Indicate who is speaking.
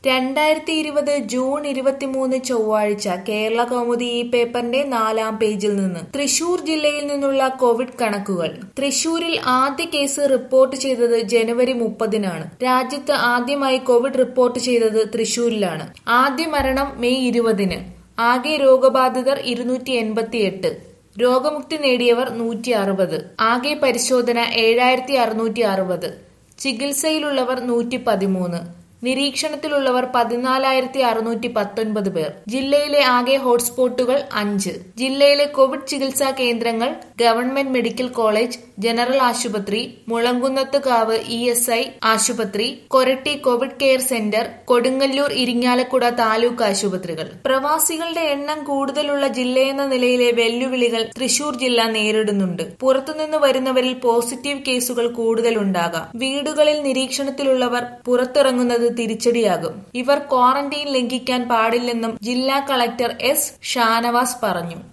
Speaker 1: രണ്ടായിരത്തി ഇരുപത് ജൂൺ ഇരുപത്തിമൂന്ന് ചൊവ്വാഴ്ച കേരള കൗമുദി ഈ പേപ്പറിന്റെ നാലാം പേജിൽ നിന്ന് തൃശൂർ ജില്ലയിൽ നിന്നുള്ള കോവിഡ് കണക്കുകൾ തൃശൂരിൽ ആദ്യ കേസ് റിപ്പോർട്ട് ചെയ്തത് ജനുവരി മുപ്പതിനാണ് രാജ്യത്ത് ആദ്യമായി കോവിഡ് റിപ്പോർട്ട് ചെയ്തത് തൃശൂരിലാണ് ആദ്യ മരണം മെയ് ഇരുപതിന് ആകെ രോഗബാധിതർ ഇരുന്നൂറ്റി എൺപത്തിയെട്ട് രോഗമുക്തി നേടിയവർ നൂറ്റി അറുപത് ആകെ പരിശോധന ഏഴായിരത്തി അറുന്നൂറ്റി അറുപത് ചികിത്സയിലുള്ളവർ നൂറ്റി പതിമൂന്ന് നിരീക്ഷണത്തിലുള്ളവർ പതിനാലായിരത്തി അറുന്നൂറ്റി പത്തൊൻപത് പേർ ജില്ലയിലെ ആകെ ഹോട്ട്സ്പോട്ടുകൾ അഞ്ച് ജില്ലയിലെ കോവിഡ് ചികിത്സാ കേന്ദ്രങ്ങൾ ഗവൺമെന്റ് മെഡിക്കൽ കോളേജ് ജനറൽ ആശുപത്രി Mulankunnathu Kavu E S I ആശുപത്രി Koratty covid care centre Kodungallur Irinjalakuda taluk ആശുപത്രികൾ പ്രവാസികളുടെ എണ്ണം കൂടുതലുള്ള ജില്ലയെന്ന നിലയിലെ വെല്ലുവിളികൾ തൃശൂർ ജില്ല നേരിടുന്നുണ്ട് പുറത്തുനിന്ന് വരുന്നവരിൽ പോസിറ്റീവ് കേസുകൾ കൂടുതലുണ്ടാകാം വീടുകളിൽ നിരീക്ഷണത്തിലുള്ളവർ പുറത്തിറങ്ങുന്നത് തിരിച്ചടിയാകും ഇവർ ക്വാറന്റൈൻ ലംഘിക്കാൻ പാടില്ലെന്നും ജില്ലാ കളക്ടർ എസ് ഷാനവാസ് പറഞ്ഞു